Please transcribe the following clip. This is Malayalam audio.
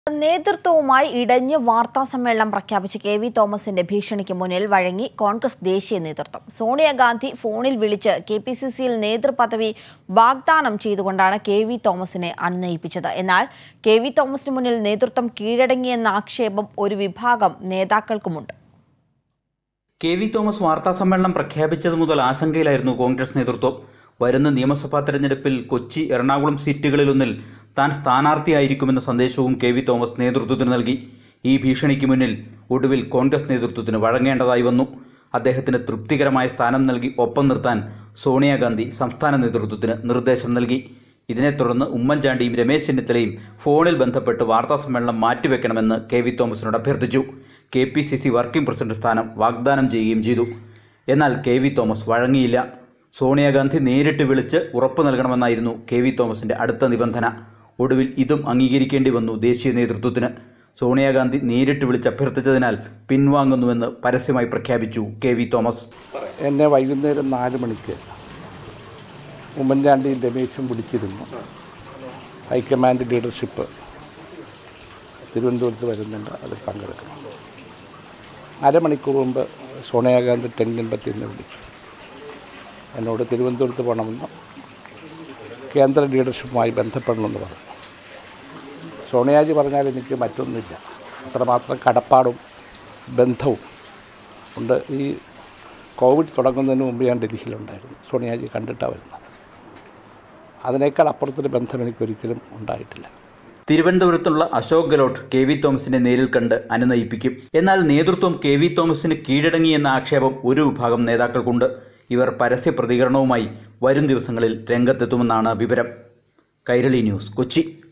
നേതൃത്വവുമായി ഇടഞ്ഞ് വാർത്താ സമ്മേളനം പ്രഖ്യാപിച്ച കെ വി തോമസിന്റെ ഭീഷണിക്ക് മുന്നിൽ വഴങ്ങി കോൺഗ്രസ് ദേശീയ നേതൃത്വം സോണിയാഗാന്ധി ഫോണിൽ വിളിച്ച് കെ പി സി സിയിൽ നേതൃപദവി വാഗ്ദാനം ചെയ്തുകൊണ്ടാണ് കെ വി തോമസിനെ അനുനയിപ്പിച്ചത് എന്നാൽ കെ വി തോമസിന് മുന്നിൽ നേതൃത്വം കീഴടങ്ങിയെന്ന ആക്ഷേപം ഒരു വിഭാഗം നേതാക്കൾക്കുമുണ്ട് കെ വി തോമസ് വാർത്താ സമ്മേളനം പ്രഖ്യാപിച്ചത് മുതൽ ആശങ്കയിലായിരുന്നു കോൺഗ്രസ് നേതൃത്വം വരുന്ന നിയമസഭാ തെരഞ്ഞെടുപ്പിൽ കൊച്ചി എറണാകുളം സീറ്റുകളിലൊന്നിൽ താൻ സ്ഥാനാർത്ഥിയായിരിക്കുമെന്ന സന്ദേശവും കെ വി തോമസ് നേതൃത്വത്തിന് നൽകി ഈ ഭീഷണിക്ക് മുന്നിൽ ഒടുവിൽ കോൺഗ്രസ് നേതൃത്വത്തിന് വഴങ്ങേണ്ടതായി വന്നു അദ്ദേഹത്തിന് തൃപ്തികരമായ സ്ഥാനം നൽകി ഒപ്പം നിർത്താൻ സോണിയാഗാന്ധി സംസ്ഥാന നേതൃത്വത്തിന് നിർദ്ദേശം നൽകി ഇതിനെ തുടർന്ന് ഉമ്മൻചാണ്ടിയും രമേശ് ചെന്നിത്തലയും ഫോണിൽ ബന്ധപ്പെട്ട് വാർത്താസമ്മേളനം മാറ്റിവെക്കണമെന്ന് കെ വി തോമസിനോട് അഭ്യർത്ഥിച്ചു K P C C working president സ്ഥാനം വാഗ്ദാനം ചെയ്യുകയും ചെയ്തു എന്നാൽ കെ വി തോമസ് വഴങ്ങിയില്ല സോണിയാഗാന്ധി നേരിട്ട് വിളിച്ച് ഉറപ്പ് നൽകണമെന്നായിരുന്നു കെ വി തോമസിന്റെ അടുത്ത നിബന്ധന ഒടുവിൽ ഇതും അംഗീകരിക്കേണ്ടി വന്നു ദേശീയ നേതൃത്വത്തിന് സോണിയാഗാന്ധി നേരിട്ട് വിളിച്ച് അഭ്യർത്ഥിച്ചതിനാൽ പിൻവാങ്ങുന്നുവെന്ന് പരസ്യമായി പ്രഖ്യാപിച്ചു കെ വി തോമസ് എന്നെ വൈകുന്നേരം നാല് മണിക്ക് ഉമ്മൻചാണ്ടിയും രമേശും വിളിച്ചിരുന്നു ഹൈക്കമാൻഡ് ലീഡർഷിപ്പ് തിരുവനന്തപുരത്ത് വരുന്നുണ്ട് അതിൽ പങ്കെടുക്കണം അരമണിക്കൂർ മുമ്പ് സോണിയാഗാന്ധി തെങ്കൻപത്തിൽ നിന്ന് വിളിച്ചു എന്നോട് തിരുവനന്തപുരത്ത് പോകണമെന്ന് കേന്ദ്ര ലീഡർഷിപ്പുമായി ബന്ധപ്പെടണമെന്ന് പറഞ്ഞു സോണിയാജി പറഞ്ഞാൽ എനിക്ക് മറ്റൊന്നുമില്ല അത്രമാത്രം കടപ്പാടും ബന്ധവും ഉണ്ട് ഈ കോവിഡ് തുടങ്ങുന്നതിന് മുമ്പ് ഞാൻ ഡൽഹിയിലുണ്ടായിരുന്നു സോണിയാജി കണ്ടിട്ടാണ് വരുന്നത് അതിനേക്കാൾ അപ്പുറത്തൊരു ബന്ധം എനിക്കൊരിക്കലും ഉണ്ടായിട്ടില്ല തിരുവനന്തപുരത്തുള്ള അശോക് ഗെലോട്ട് കെ വി തോമസിനെ നേരിൽ കണ്ട് അനുനയിപ്പിക്കും എന്നാൽ നേതൃത്വം കെ വി തോമസിന് കീഴടങ്ങിയെന്ന ആക്ഷേപം ഒരു വിഭാഗം നേതാക്കൾക്കുണ്ട് ഇവർ പരസ്യ പ്രതികരണവുമായി വരും ദിവസങ്ങളിൽ രംഗത്തെത്തുമെന്നാണ് വിവരം കൈരളി ന്യൂസ് കൊച്ചി